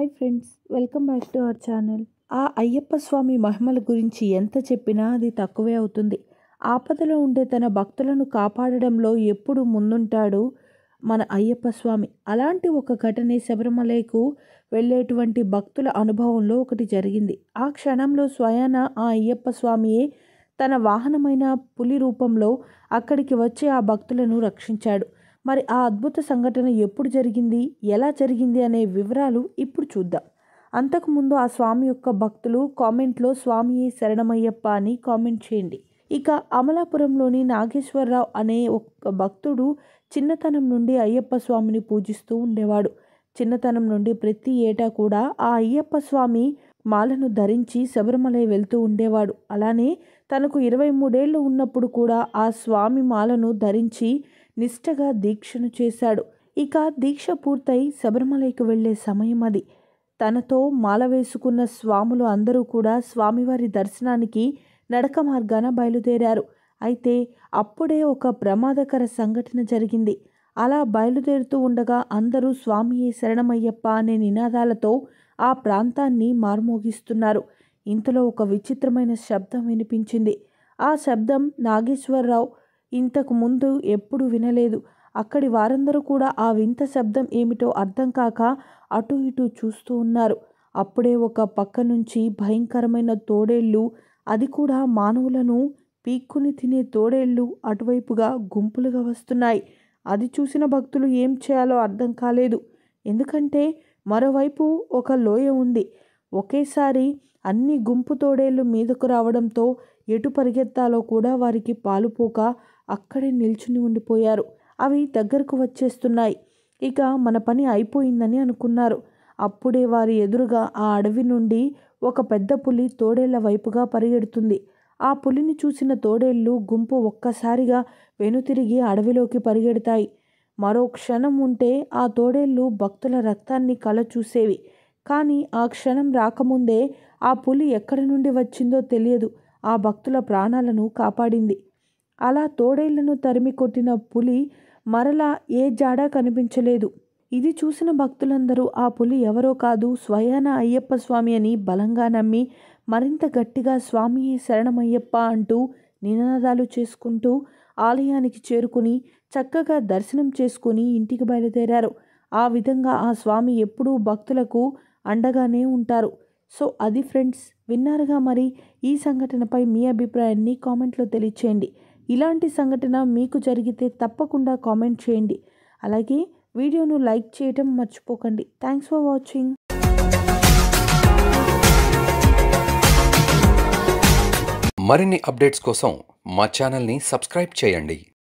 friends welcome back to our channel ఆ అయ్యప్ప స్వామి మహిమల గురించి ఎంత చెప్పినా అది తక్కువే అవుతుంది ఆపదలో ఉండే తన భక్తులను కాపాడడంలో ఎప్పుడు ముందుంటాడు మన అయ్యప్ప స్వామి అలాంటి ఒక ఘటనే శబరిమలకు వెళ్ళేటువంటి భక్తుల అనుభవంలో ఒకటి జరిగింది ఆ క్షణంలో స్వయాన ఆ అయ్యప్ప స్వామియే తన వాహనమైన పులి రూపంలో అక్కడికి వచ్చి ఆ భక్తులను రక్షించాడు మరి ఆ అద్భుత సంఘటన ఎప్పుడు జరిగింది ఎలా జరిగింది అనే వివరాలు ఇప్పుడు చూద్దాం అంతకుముందు ఆ స్వామి యొక్క భక్తులు కామెంట్లో స్వామి శరణమయ్యప్ప అని కామెంట్ చేయండి ఇక అమలాపురంలోని నాగేశ్వరరావు అనే ఒక భక్తుడు చిన్నతనం నుండి అయ్యప్ప స్వామిని పూజిస్తూ ఉండేవాడు చిన్నతనం నుండి ప్రతి ఏటా కూడా ఆ అయ్యప్ప స్వామి మాలను ధరించి శబరిమలై వెళ్తూ ఉండేవాడు అలానే తనకు ఇరవై మూడేళ్ళు ఉన్నప్పుడు కూడా ఆ స్వామి మాలను ధరించి నిష్టగా దీక్షను చేశాడు ఇక దీక్ష పూర్తయి శబరిమలైకి వెళ్ళే సమయం అది తనతో మాల వేసుకున్న స్వాములు అందరూ కూడా స్వామివారి దర్శనానికి నడక మార్గాన బయలుదేరారు అయితే అప్పుడే ఒక ప్రమాదకర సంఘటన జరిగింది అలా బయలుదేరుతూ ఉండగా అందరూ స్వామియే శరణమయ్యప్ప అనే నినాదాలతో ఆ ప్రాంతాన్ని మార్మోగిస్తున్నారు ఇంతలో ఒక విచిత్రమైన శబ్దం వినిపించింది ఆ శబ్దం నాగేశ్వరరావు ఇంతకు ముందు ఎప్పుడు వినలేదు అక్కడి వారందరూ కూడా ఆ వింత శబ్దం ఏమిటో అర్థం కాక అటు ఇటు చూస్తూ ఉన్నారు అప్పుడే ఒక పక్క నుంచి భయంకరమైన తోడేళ్ళు అది కూడా మానవులను పీక్కుని తినే తోడేళ్ళు అటువైపుగా గుంపులుగా వస్తున్నాయి అది చూసిన భక్తులు ఏం చేయాలో అర్థం కాలేదు ఎందుకంటే మరోవైపు ఒక లోయ ఉంది ఒకేసారి అన్ని గుంపు తోడేళ్ళు మీదకు రావడంతో ఎటు పరిగెత్తాలో కూడా వారికి పాలుపోక అక్కడే నిల్చుని ఉండిపోయారు అవి దగ్గరకు వచ్చేస్తున్నాయి ఇక మన పని అయిపోయిందని అనుకున్నారు అప్పుడే వారి ఎదురుగా ఆ అడవి నుండి ఒక పెద్ద పులి తోడేళ్ల వైపుగా పరిగెడుతుంది ఆ పులిని చూసిన తోడేళ్ళు గుంపు ఒక్కసారిగా వెనుతిరిగి అడవిలోకి పరిగెడతాయి మరో క్షణం ఉంటే ఆ తోడేళ్ళు భక్తుల రక్తాన్ని కల చూసేవి కానీ ఆ క్షణం రాకముందే ఆ పులి ఎక్కడి నుండి వచ్చిందో తెలియదు ఆ భక్తుల ప్రాణాలను కాపాడింది అలా తోడేళ్లను తరిమి కొట్టిన పులి మరలా ఏ జాడా కనిపించలేదు ఇది చూసిన భక్తులందరూ ఆ పులి ఎవరో కాదు స్వయాన అయ్యప్ప స్వామి అని బలంగా నమ్మి మరింత గట్టిగా స్వామియే శరణమయ్యప్ప అంటూ నినాదాలు చేసుకుంటూ ఆలయానికి చేరుకుని చక్కగా దర్శనం చేసుకుని ఇంటికి బయలుదేరారు ఆ విధంగా ఆ స్వామి ఎప్పుడూ భక్తులకు అండగానే ఉంటారు సో అది ఫ్రెండ్స్ విన్నారుగా మరి ఈ సంఘటనపై మీ అభిప్రాయాన్ని కామెంట్లో తెలియచేయండి ఇలాంటి సంఘటన మీకు జరిగితే తప్పకుండా కామెంట్ చేయండి అలాగే వీడియోను లైక్ చేయటం మర్చిపోకండి థ్యాంక్స్ ఫర్ వాచింగ్ మరిన్ని అప్డేట్స్ కోసం మా ఛానల్ని సబ్స్క్రైబ్ చేయండి